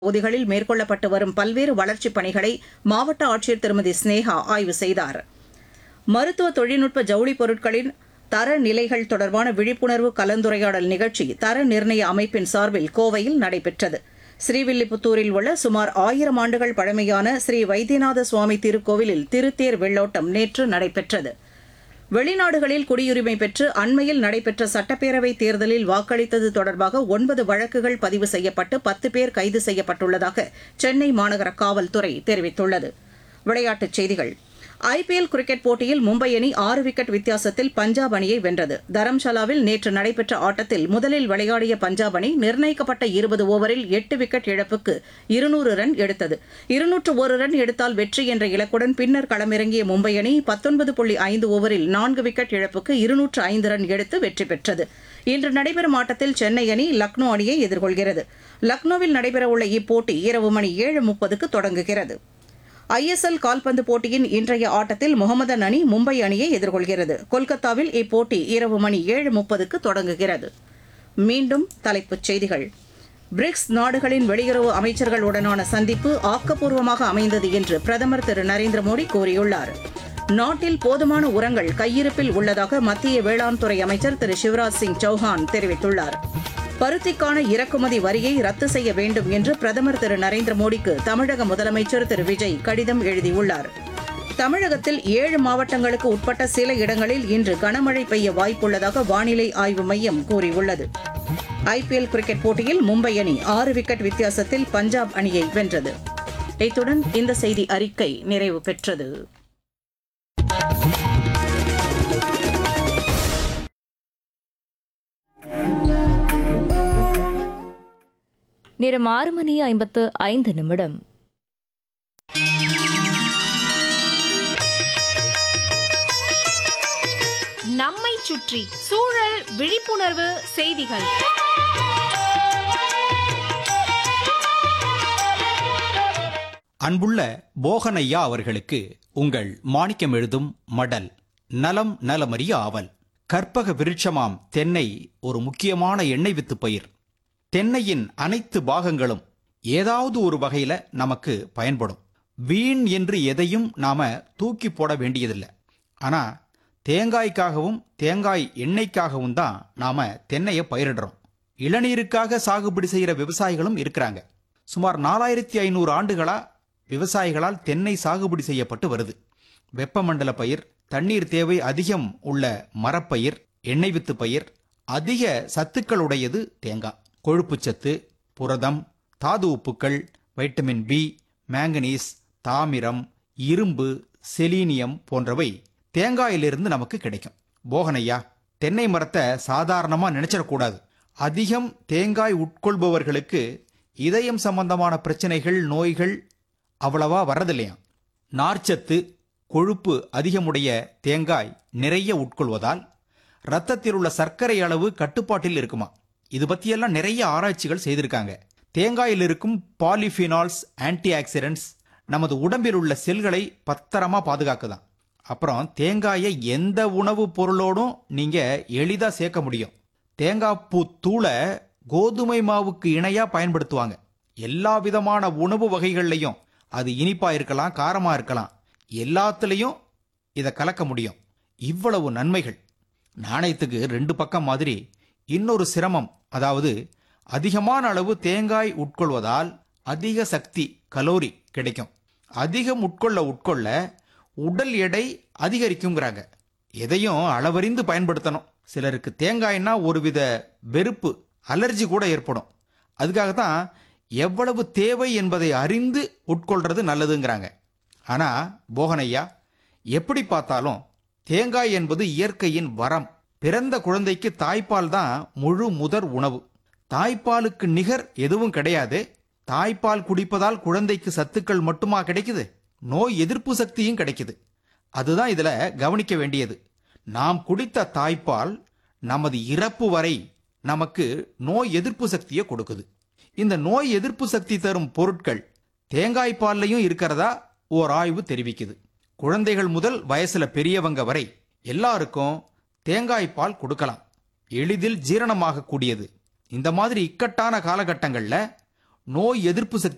பகுதிகளில் மேற்கொள்ளப்பட்டு வரும் பல்வேறு வளர்ச்சிப் பணிகளை மாவட்ட ஆட்சியர் திருமதி ஸ்னேகா ஆய்வு செய்தார் மருத்துவ தொழில்நுட்ப ஜவுளி பொருட்களின் தர நிலைகள் தொடர்பான விழிப்புணர்வு கலந்துரையாடல் நிகழ்ச்சி தர நிர்ணய அமைப்பின் சார்பில் கோவையில் நடைபெற்றது ஸ்ரீவில்லிபுத்தூரில் உள்ள சுமார் ஆயிரம் ஆண்டுகள் பழமையான ஸ்ரீ வைத்தியநாத சுவாமி திருக்கோவிலில் திருத்தேர் வெள்ளோட்டம் நேற்று நடைபெற்றது வெளிநாடுகளில் குடியுரிமை பெற்று அண்மையில் நடைபெற்ற சட்டப்பேரவைத் தேர்தலில் வாக்களித்தது தொடர்பாக ஒன்பது வழக்குகள் பதிவு செய்யப்பட்டு பத்து பேர் கைது செய்யப்பட்டுள்ளதாக சென்னை மாநகர காவல்துறை தெரிவித்துள்ளது விளையாட்டுச் செய்திகள் ஐபிஎல் கிரிக்கெட் போட்டியில் மும்பை அணி ஆறு விக்கெட் வித்தியாசத்தில் பஞ்சாப் அணியை வென்றது தரம்சாலாவில் நேற்று நடைபெற்ற ஆட்டத்தில் முதலில் விளையாடிய பஞ்சாப் அணி நிர்ணயிக்கப்பட்ட இருபது ஓவரில் எட்டு விக்கெட் இழப்புக்கு இருநூறு ரன் எடுத்தது இருநூற்று ஒரு ரன் எடுத்தால் வெற்றி என்ற இலக்குடன் பின்னர் களமிறங்கிய மும்பை அணி பத்தொன்பது புள்ளி ஐந்து ஓவரில் நான்கு விக்கெட் இழப்புக்கு இருநூற்று ஐந்து ரன் எடுத்து வெற்றி பெற்றது இன்று நடைபெறும் ஆட்டத்தில் சென்னை அணி லக்னோ அணியை எதிர்கொள்கிறது லக்னோவில் நடைபெறவுள்ள இப்போட்டி இரவு மணி ஏழு முப்பதுக்கு தொடங்குகிறது ஐஎஸ்எல் கால்பந்து போட்டியின் இன்றைய ஆட்டத்தில் முகமதன் அணி மும்பை அணியை எதிர்கொள்கிறது கொல்கத்தாவில் இப்போட்டி இரவு மணி ஏழு முப்பதுக்கு தொடங்குகிறது மீண்டும் தலைப்புச் செய்திகள் பிரிக்ஸ் நாடுகளின் வெளியுறவு அமைச்சர்களுடனான சந்திப்பு ஆக்கப்பூர்வமாக அமைந்தது என்று பிரதமர் திரு நரேந்திர மோடி கூறியுள்ளார் நாட்டில் போதுமான உரங்கள் கையிருப்பில் உள்ளதாக மத்திய வேளாண் துறை அமைச்சர் திரு சிவராஜ் சிங் சௌஹான் தெரிவித்துள்ளார் பருத்திக்கான இறக்குமதி வரியை ரத்து செய்ய வேண்டும் என்று பிரதமர் திரு நரேந்திர மோடிக்கு தமிழக முதலமைச்சர் திரு விஜய் கடிதம் எழுதியுள்ளார் தமிழகத்தில் ஏழு மாவட்டங்களுக்கு உட்பட்ட சில இடங்களில் இன்று கனமழை பெய்ய வாய்ப்புள்ளதாக வானிலை ஆய்வு மையம் கூறியுள்ளது ஐபிஎல் கிரிக்கெட் போட்டியில் மும்பை அணி ஆறு விக்கெட் வித்தியாசத்தில் பஞ்சாப் அணியை வென்றது இத்துடன் இந்த செய்தி அறிக்கை நிறைவு பெற்றது நேரம் ஆறு மணி ஐம்பத்து ஐந்து நிமிடம் நம்மை சுற்றி சூழல் விழிப்புணர்வு செய்திகள் அன்புள்ள போகனையா அவர்களுக்கு உங்கள் மாணிக்கம் எழுதும் மடல் நலம் நலமறிய ஆவல் கற்பக விருட்சமாம் தென்னை ஒரு முக்கியமான எண்ணெய் வித்து பயிர் தென்னையின் அனைத்து பாகங்களும் ஏதாவது ஒரு வகையில நமக்கு பயன்படும் வீண் என்று எதையும் நாம தூக்கி போட வேண்டியதில்லை ஆனா தேங்காய்க்காகவும் தேங்காய் எண்ணெய்க்காகவும் தான் நாம தென்னையை பயிரிடுறோம் இளநீருக்காக சாகுபடி செய்யற விவசாயிகளும் இருக்கிறாங்க சுமார் நாலாயிரத்தி ஐநூறு ஆண்டுகளா விவசாயிகளால் தென்னை சாகுபடி செய்யப்பட்டு வருது வெப்பமண்டல பயிர் தண்ணீர் தேவை அதிகம் உள்ள மரப்பயிர் எண்ணெய் வித்து பயிர் அதிக சத்துக்களுடையது தேங்காய் கொழுப்புச்சத்து புரதம் தாது உப்புக்கள் வைட்டமின் பி மேங்கனீஸ் தாமிரம் இரும்பு செலீனியம் போன்றவை தேங்காயிலிருந்து நமக்கு கிடைக்கும் போகனையா தென்னை மரத்தை சாதாரணமா நினைச்சிடக்கூடாது அதிகம் தேங்காய் உட்கொள்பவர்களுக்கு இதயம் சம்பந்தமான பிரச்சனைகள் நோய்கள் அவ்வளவா வர்றதில்லையா நார்ச்சத்து கொழுப்பு அதிகமுடைய தேங்காய் நிறைய உட்கொள்வதால் ரத்தத்தில் உள்ள சர்க்கரை அளவு கட்டுப்பாட்டில் இருக்குமா இது பத்தியெல்லாம் நிறைய ஆராய்ச்சிகள் செய்திருக்காங்க தேங்காயில் இருக்கும் பாலிஃபினால்ஸ் ஆன்டி ஆக்சிடென்ட்ஸ் நமது உடம்பில் உள்ள செல்களை பத்திரமா பாதுகாக்குதாம் அப்புறம் தேங்காயை எந்த உணவுப் பொருளோடும் நீங்க எளிதா சேர்க்க முடியும் தேங்காய் பூ தூளை கோதுமை மாவுக்கு இணையா பயன்படுத்துவாங்க எல்லா விதமான உணவு வகைகள்லையும் அது இனிப்பா இருக்கலாம் காரமா இருக்கலாம் எல்லாத்துலேயும் இதை கலக்க முடியும் இவ்வளவு நன்மைகள் நாணயத்துக்கு ரெண்டு பக்கம் மாதிரி இன்னொரு சிரமம் அதாவது அதிகமான அளவு தேங்காய் உட்கொள்வதால் அதிக சக்தி கலோரி கிடைக்கும் அதிகம் உட்கொள்ள உட்கொள்ள உடல் எடை அதிகரிக்குங்கிறாங்க எதையும் அளவறிந்து பயன்படுத்தணும் சிலருக்கு தேங்காய்னா ஒருவித வெறுப்பு அலர்ஜி கூட ஏற்படும் அதுக்காக தான் எவ்வளவு தேவை என்பதை அறிந்து உட்கொள்றது நல்லதுங்கிறாங்க ஆனா போகனையா எப்படி பார்த்தாலும் தேங்காய் என்பது இயற்கையின் வரம் பிறந்த குழந்தைக்கு தாய்ப்பால் தான் முழு முதற் உணவு தாய்ப்பாலுக்கு நிகர் எதுவும் கிடையாது தாய்ப்பால் குடிப்பதால் குழந்தைக்கு சத்துக்கள் மட்டுமா கிடைக்குது நோய் எதிர்ப்பு சக்தியும் கிடைக்குது அதுதான் இதுல கவனிக்க வேண்டியது நாம் குடித்த தாய்ப்பால் நமது இறப்பு வரை நமக்கு நோய் எதிர்ப்பு சக்தியை கொடுக்குது இந்த நோய் எதிர்ப்பு சக்தி தரும் பொருட்கள் தேங்காய் பால்லையும் இருக்கிறதா ஓர் ஆய்வு தெரிவிக்குது குழந்தைகள் முதல் வயசுல பெரியவங்க வரை எல்லாருக்கும் தேங்காய் பால் கொடுக்கலாம் எளிதில் ஜீரணமாக கூடியது இந்த மாதிரி இக்கட்டான காலகட்டங்கள்ல நோய் எதிர்ப்பு சக்தி